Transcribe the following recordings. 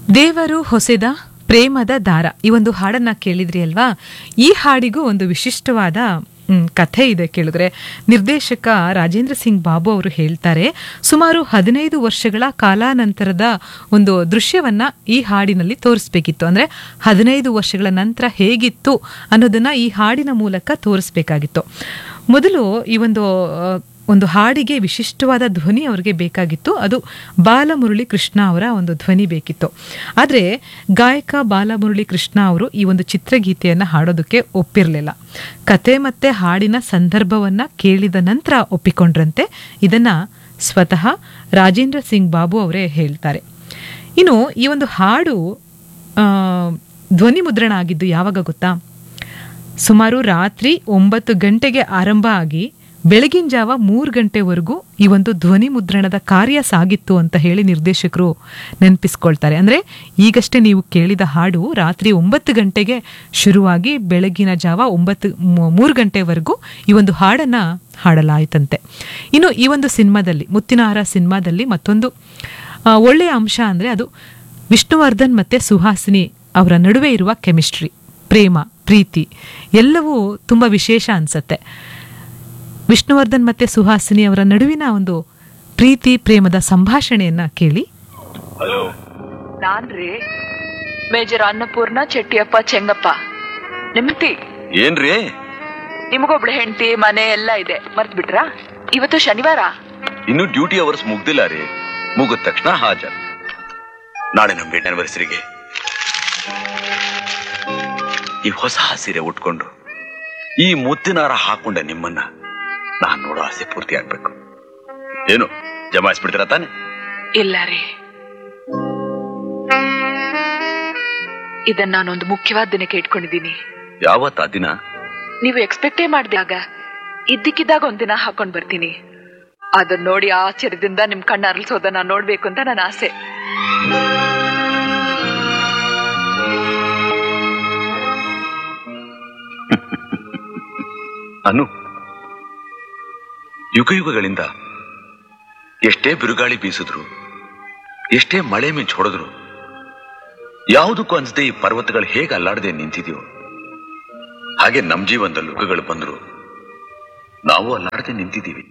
ದೇವರು ಹೊಸೆದ ಪ್ರೇಮದ ದಾರ ಈ ಒಂದು ಹಾಡನ್ನ ಕೇಳಿದ್ರಿ ಅಲ್ವಾ ಈ ಹಾಡಿಗೂ ಒಂದು ವಿಶಿಷ್ಟವಾದ ಮ್, ಕಥೆ ಇದೆ ಕೇಳಿದ್ರೆ ನಿರ್ದೇಶಕ ರಾಜೇಂದ್ರ ಸಿಂಗ್ ಬಾಬು ಅವರು ಹೇಳ್ತಾರೆ ಸುಮಾರು ಹದಿನೈದು ವರ್ಷಗಳ ಕಾಲಾನಂತರದ ಒಂದು ದೃಶ್ಯವನ್ನ ಈ ಹಾಡಿನಲ್ಲಿ ತೋರಿಸ್ಬೇಕಿತ್ತು ಅಂದ್ರೆ ಹದಿನೈದು ವರ್ಷಗಳ ನಂತರ ಹೇಗಿತ್ತು ಅನ್ನೋದನ್ನ ಈ ಹಾಡಿನ ಮೂಲಕ ತೋರಿಸ್ಬೇಕಾಗಿತ್ತು ಮೊದಲು ಈ ಒಂದು ಆ, ಒಂದು ಹಾಡಿಗೆ ವಿಶಿಷ್ಟವಾದ ಧ್ವನಿ ಅವರಿಗೆ ಬೇಕಾಗಿತ್ತು ಅದು ಬಾಲಮುರಳಿ ಕೃಷ್ಣ ಅವರ ಒಂದು ಧ್ವನಿ ಬೇಕಿತ್ತು ಆದರೆ ಗಾಯಕ ಬಾಲಮುರಳಿ ಕೃಷ್ಣ ಅವರು ಈ ಒಂದು ಚಿತ್ರಗೀತೆಯನ್ನು ಹಾಡೋದಕ್ಕೆ ಒಪ್ಪಿರಲಿಲ್ಲ ಕತೆ ಮತ್ತೆ ಹಾಡಿನ ಸಂದರ್ಭವನ್ನ ಕೇಳಿದ ನಂತರ ಒಪ್ಪಿಕೊಂಡ್ರಂತೆ ಇದನ್ನ ಸ್ವತಃ ರಾಜೇಂದ್ರ ಸಿಂಗ್ ಬಾಬು ಅವರೇ ಹೇಳ್ತಾರೆ ಇನ್ನು ಈ ಒಂದು ಹಾಡು ಆ, ಧ್ವನಿ ಮುದ್ರಣ ಆಗಿದ್ದು ಯಾವಾಗ ಗೊತ್ತಾ ಸುಮಾರು ರಾತ್ರಿ ಒಂಬತ್ತು ಗಂಟೆಗೆ ಆರಂಭ ಆಗಿ ಬೆಳಗಿನ ಜಾವ ಮೂರು ಗಂಟೆವರೆಗೂ ಈ ಒಂದು ಧ್ವನಿ ಮುದ್ರಣದ ಕಾರ್ಯ ಸಾಗಿತ್ತು ಅಂತ ಹೇಳಿ ನಿರ್ದೇಶಕರು ನೆನಪಿಸ್ಕೊಳ್ತಾರೆ ಅಂದ್ರೆ ಈಗಷ್ಟೇ ನೀವು ಕೇಳಿದ ಹಾಡು ರಾತ್ರಿ ಒಂಬತ್ತು ಗಂಟೆಗೆ ಶುರುವಾಗಿ ಬೆಳಗಿನ ಜಾವ ಒಂಬತ್ತು ಮೂ- ಮೂರು ಗಂಟೆವರೆಗೂ ಈ ಒಂದು ಹಾಡನ್ನ ಹಾಡಲಾಯಿತಂತೆ ಇನ್ನು ಈ ಒಂದು ಸಿನಿಮಾದಲ್ಲಿ ಮುತ್ತಿನಹಾರ ಸಿನಿಮಾದಲ್ಲಿ ಮತ್ತೊಂದು ಆ, ಒಳ್ಳೆಯ ಅಂಶ ಅಂದ್ರೆ ಅದು ವಿಷ್ಣುವರ್ಧನ್ ಮತ್ತೆ ಸುಹಾಸಿನಿ ಅವರ ನಡುವೆ ಇರುವ ಕೆಮಿಸ್ಟ್ರಿ ಪ್ರೇಮ ಪ್ರೀತಿ ಎಲ್ಲವೂ ತುಂಬ ವಿಶೇಷ ಅನ್ಸತ್ತೆ ವಿಷ್ಣುವರ್ಧನ್ ಮತ್ತೆ ಸುಹಾಸಿನಿ ಅವರ ನಡುವಿನ ಒಂದು ಪ್ರೀತಿ ಪ್ರೇಮದ ಸಂಭಾಷಣೆಯನ್ನ ಕೇಳಿ ಹಲೋ ನಾನ್ರಿ ಮೇಜರ್ ಅನ್ನಪೂರ್ಣ ಚೆಟ್ಟಿಯಪ್ಪ ಚೆಂಗಪ್ಪ ನಿಮ್ತಿ ಏನ್ರಿ ನಿಮಗೊಬ್ಳು ಹೆಂಡತಿ ಮನೆ ಎಲ್ಲ ಇದೆ ಮರ್ತ್ ಬಿಟ್ರಾ ಇವತ್ತು ಶನಿವಾರ ಇನ್ನು ಡ್ಯೂಟಿ ಅವರ್ಸ್ ಮುಗ್ದಿಲ್ಲ ರೀ ಮುಗಿದ ತಕ್ಷಣ ಹಾಜರ್ ನಾಳೆ ನಮ್ ಆನಿವರ್ಸರಿಗೆ ಈ ಹೊಸ ಸೀರೆ ಉಟ್ಕೊಂಡು ಈ ಮುತ್ತಿನಾರ ಹಾಕೊಂಡ ನಿಮ್ಮನ್ನ ನಾನ್ ನೋಡೋ ಆಸೆ ಪೂರ್ತಿ ಆಗ್ಬೇಕು ಏನು ಜಮಾಯಿಸ್ಬಿಡ್ತೀರಾ ತಾನೆ ಇಲ್ಲ ರೀ ಇದನ್ನ ನಾನೊಂದು ಮುಖ್ಯವಾದ ದಿನಕ್ಕೆ ಇಟ್ಕೊಂಡಿದ್ದೀನಿ ಯಾವತ್ತ ದಿನ ನೀವು ಎಕ್ಸ್ಪೆಕ್ಟೇ ಮಾಡ್ದಾಗ ಇದ್ದಕ್ಕಿದ್ದಾಗ ಒಂದಿನ ಹಾಕೊಂಡ್ ಬರ್ತೀನಿ ಅದನ್ನ ನೋಡಿ ಆಶ್ಚರ್ಯದಿಂದ ನಿಮ್ ಕಣ್ಣ ಅರಳಿಸೋದನ್ನ ನೋಡ್ಬೇಕು ಅಂತ ನನ್ನ ಆಸೆ ಅನು ಯುಗ ಯುಗಗಳಿಂದ ಎಷ್ಟೇ ಬಿರುಗಾಳಿ ಬೀಸಿದ್ರು ಎಷ್ಟೇ ಮಳೆ ಮಿಂಚು ಹೊಡೆದ್ರು ಯಾವುದಕ್ಕೂ ಅನ್ಸದೆ ಈ ಪರ್ವತಗಳು ಹೇಗೆ ಅಲ್ಲಾಡದೆ ನಿಂತಿದೆಯೋ ಹಾಗೆ ನಮ್ ಜೀವನದಲ್ಲಿ ಯುಗಗಳು ಬಂದ್ರು ನಾವು ಅಲ್ಲಾಡದೆ ನಿಂತಿದ್ದೀವಿ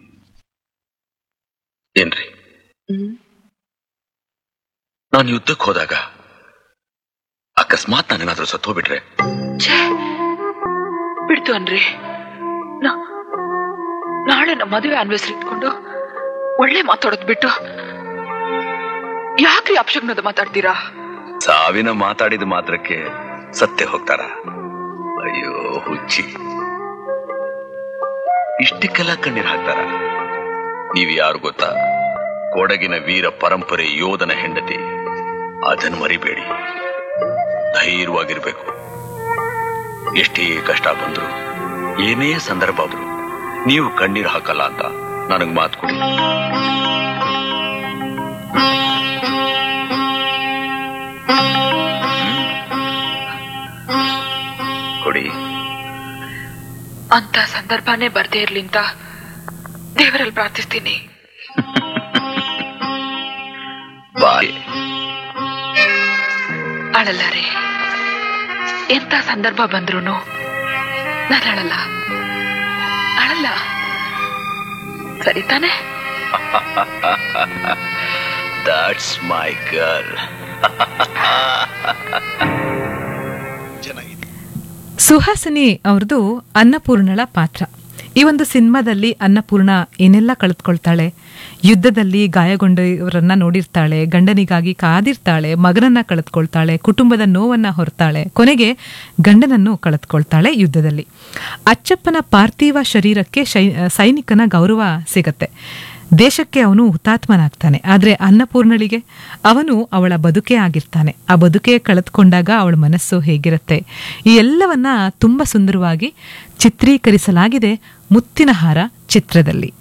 ಏನ್ರಿ ನಾನು ಯುದ್ಧಕ್ಕೆ ಹೋದಾಗ ಅಕಸ್ಮಾತ್ ನಾನೇನಾದ್ರೂ ಸತ್ತೋಗ್ಬಿಟ್ರೆ ಛೇ ಬಿಡ್ತು ಅನ್ರಿ ನಾ- ನಾಳೆ ನಮ್ಮ ಮದುವೆ ಆನಿವರ್ಸರಿ ಇಟ್ಕೊಂಡು ಒಳ್ಳೆ ಮಾತಾಡೋದ್ ಬಿಟ್ಟು ಯಾಕ್ರಿ ಅಪಶಗ್ನದ ಮಾತಾಡ್ತೀರಾ ಸಾವಿನ ಮಾತಾಡಿದ ಮಾತ್ರಕ್ಕೆ ಸತ್ಯ ಹೋಗ್ತಾರ ಅಯ್ಯೋ ಹುಚ್ಚಿ ಇಷ್ಟಕ್ಕೆಲ್ಲ ಕಣ್ಣೀರ್ ಹಾಕ್ತಾರ ನೀವ್ ಯಾರು ಗೊತ್ತಾ ಕೊಡಗಿನ ವೀರ ಪರಂಪರೆ ಯೋಧನ ಹೆಂಡತಿ ಅದನ್ನು ಮರಿಬೇಡಿ ಧೈರ್ಯವಾಗಿರ್ಬೇಕು ಎಷ್ಟೇ ಕಷ್ಟ ಬಂದ್ರು ಏನೇ ಸಂದರ್ಭ ಆದ್ರು ನೀವು ಕಣ್ಣೀರ್ ಹಾಕಲ್ಲ ಅಂತ ನನಗ್ ಮಾತು ಕೊಡಿ ಕೊಡಿ ಅಂತ ಸಂದರ್ಭನೇ ಬರ್ದೇ ಇರ್ಲಿ ಅಂತ ದೇವರಲ್ಲಿ ಪ್ರಾರ್ಥಿಸ್ತೀನಿ ಬಾಯ್ ಅಳಲ್ಲ ರೀ ಎಂತ ಸಂದರ್ಭ ಬಂದ್ರು ನಾನು ಅಳಲ್ಲ ಅಳಲ್ಲ ಸರಿ ತಾನೆ ದಟ್ಸ್ ಮೈ ಗರ್ಲ್ ಚೆನ್ನಾಗಿದೆ ಸುಹಾಸಿನಿ ಅವ್ರದ್ದು ಅನ್ನಪೂರ್ಣಳ ಪಾತ್ರ ಈ ಒಂದು ಸಿನಿಮಾದಲ್ಲಿ ಅನ್ನಪೂರ್ಣ ಏನೆಲ್ಲ ಕಳೆದುಕೊಳ್ತಾಳೆ ಯುದ್ಧದಲ್ಲಿ ಗಾಯಗೊಂಡವರನ್ನ ನೋಡಿರ್ತಾಳೆ ಗಂಡನಿಗಾಗಿ ಕಾದಿರ್ತಾಳೆ ಮಗನನ್ನ ಕಳೆದುಕೊಳ್ತಾಳೆ ಕುಟುಂಬದ ನೋವನ್ನ ಹೊರತಾಳೆ ಕೊನೆಗೆ ಗಂಡನನ್ನು ಕಳೆದುಕೊಳ್ತಾಳೆ ಯುದ್ಧದಲ್ಲಿ ಅಚ್ಚಪ್ಪನ ಪಾರ್ಥಿವ ಶರೀರಕ್ಕೆ ಶೈ- ಸೈನಿಕನ ಗೌರವ ಸಿಗತ್ತೆ ದೇಶಕ್ಕೆ ಅವನು ಹುತಾತ್ಮನಾಗ್ತಾನೆ ಆದರೆ ಅನ್ನಪೂರ್ಣಳಿಗೆ ಅವನು ಅವಳ ಬದುಕೇ ಆಗಿರ್ತಾನೆ ಆ ಬದುಕೇ ಕಳೆದುಕೊಂಡಾಗ ಅವಳ ಮನಸ್ಸು ಹೇಗಿರುತ್ತೆ ಈ ಎಲ್ಲವನ್ನ ತುಂಬಾ ಸುಂದರವಾಗಿ ಚಿತ್ರೀಕರಿಸಲಾಗಿದೆ ಮುತ್ತಿನ ಹಾರ ಚಿತ್ರದಲ್ಲಿ